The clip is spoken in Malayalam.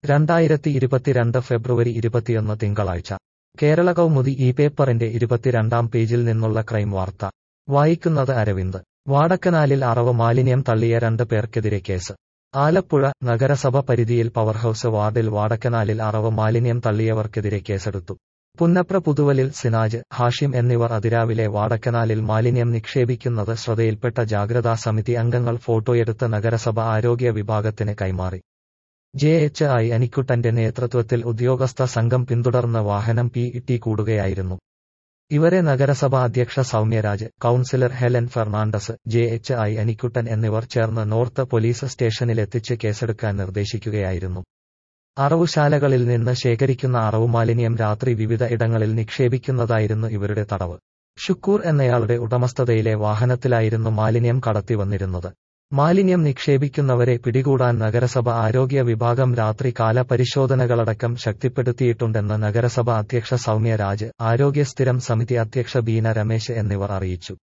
രണ്ടായിരത്തി ഇരുപത്തിരണ്ട് ഫെബ്രുവരി ഇരുപത്തിയൊന്ന് തിങ്കളാഴ്ച കേരള കൗമുദി ഈ പേപ്പറിന്റെ ഇരുപത്തിരണ്ടാം പേജിൽ നിന്നുള്ള ക്രൈം വാർത്ത വായിക്കുന്നത് അരവിന്ദ് വാടക്കനാലിൽ അറവ് മാലിന്യം തള്ളിയ രണ്ട് പേർക്കെതിരെ കേസ് ആലപ്പുഴ നഗരസഭ പരിധിയിൽ പവർഹൌസ് വാർഡിൽ വാടക്കനാലിൽ അറവ് മാലിന്യം തള്ളിയവർക്കെതിരെ കേസെടുത്തു പുന്നപ്ര പുതുവലിൽ സിനാജ് ഹാഷിം എന്നിവർ അതിരാവിലെ വാടക്കനാലിൽ മാലിന്യം നിക്ഷേപിക്കുന്നത് ശ്രദ്ധയിൽപ്പെട്ട ജാഗ്രതാ സമിതി അംഗങ്ങൾ ഫോട്ടോയെടുത്ത് നഗരസഭ ആരോഗ്യ വിഭാഗത്തിന് കൈമാറി ജെ എച്ച് ഐ അനിക്കുട്ടന്റെ നേതൃത്വത്തിൽ ഉദ്യോഗസ്ഥ സംഘം പിന്തുടർന്ന് വാഹനം പി ഇട്ടി കൂടുകയായിരുന്നു ഇവരെ നഗരസഭ അധ്യക്ഷ Soumyaraj councillor Helen Fernandez J H I Anikuttan എന്നിവർ ചേർന്ന് നോർത്ത് പോലീസ് സ്റ്റേഷനിലെത്തിച്ച് കേസെടുക്കാൻ നിർദ്ദേശിക്കുകയായിരുന്നു അറവുശാലകളിൽ നിന്ന് ശേഖരിക്കുന്ന അറവുമാലിന്യം രാത്രി വിവിധ ഇടങ്ങളിൽ നിക്ഷേപിക്കുന്നതായിരുന്നു ഇവരുടെ തടവ് ഷുക്കൂർ എന്നയാളുടെ ഉടമസ്ഥതയിലെ വാഹനത്തിലായിരുന്നു മാലിന്യം കടത്തിവന്നിരുന്നത് മാലിന്യം നിക്ഷേപിക്കുന്നവരെ പിടികൂടാൻ നഗരസഭ ആരോഗ്യ വിഭാഗം രാത്രി കാല പരിശോധനകളടക്കം ശക്തിപ്പെടുത്തിയിട്ടുണ്ടെന്ന് നഗരസഭ അധ്യക്ഷ സൗമ്യ രാജ് ആരോഗ്യ സ്ഥിരം സമിതി അധ്യക്ഷ ബീന രമേശ് എന്നിവർ അറിയിച്ചു